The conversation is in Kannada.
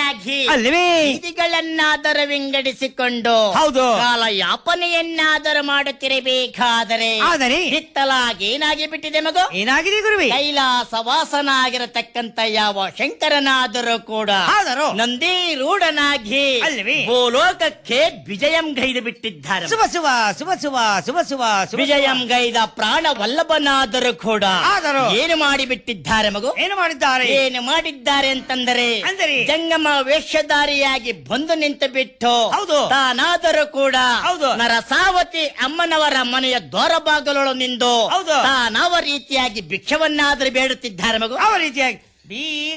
ರೂಢನಾಗಿ ಅಲ್ವೇ ಬೀದಿಗಳನ್ನಾದರೂ ವಿಂಗಡಿಸಿಕೊಂಡು ಹೌದು. ಕಾಲ ಯಾಪನೆಯನ್ನಾದರೂ ಮಾಡುತ್ತಿರಬೇಕಾದರೆ ಆದರೆ ಹಿತ್ತಲಾಗಿ ಏನಾಗಿ ಬಿಟ್ಟಿದೆ ಮಗು ಏನಾಗಿದೆ ಗುರುವೆ ಕೈಲಾಸ ವಾಸನಾಗಿರತಕ್ಕಂತ ಯಾವ ಶಂಕರನಾದರೂ ಕೂಡ ಆದರೂ ನಂದಿ ರೂಢನಾಗಿ ಅಲ್ವೇ? ಭೂಲೋಕಕ್ಕೆ ವಿಜಯಂ ಗೈದು ಬಿಟ್ಟಿದ್ದಾರೆ ಶುಭ ಶುಭ ಶುಭ ಶುಭ ಶುಭ ಶುಭ ಶುಭ ವಿಜಯಂ ಗೈದ ಪ್ರಾಣ ವಲ್ಲಭನಾದರೂ ಕೂಡ ಆದರೂ? ಏನು ಮಾಡಿ ಬಿಟ್ಟಿದ್ದಾರೆ ಮಗು ಏನು ಮಾಡಿದ್ದಾರೆ ಏನು ಮಾಡಿದ್ದಾರೆ ಅಂತಂದರೆ ಅಂದರೆ? ಜಂಗಮ ವೇಷಧಾರಿಯಾಗಿ ಬಂದು ನಿಂತು ಬಿಟ್ಟು ಹೌದು. ತಾನಾದರೂ ಕೂಡ ಹೌದು. ನರಸಾವತಿ ಅಮ್ಮನವರ ಮನೆಯ ದ್ವಾರ ಬಾಗಲೊಳು ನಿಂದು ಹೌದು. ತಾನವ ರೀತಿಯಾಗಿ ಭಿಕ್ಷವನ್ನಾದರೂ ಬೇಡುತ್ತಿದ್ದಾರೆ ಮಗು ಯಾವ ರೀತಿಯಾಗಿ ಬೀಗ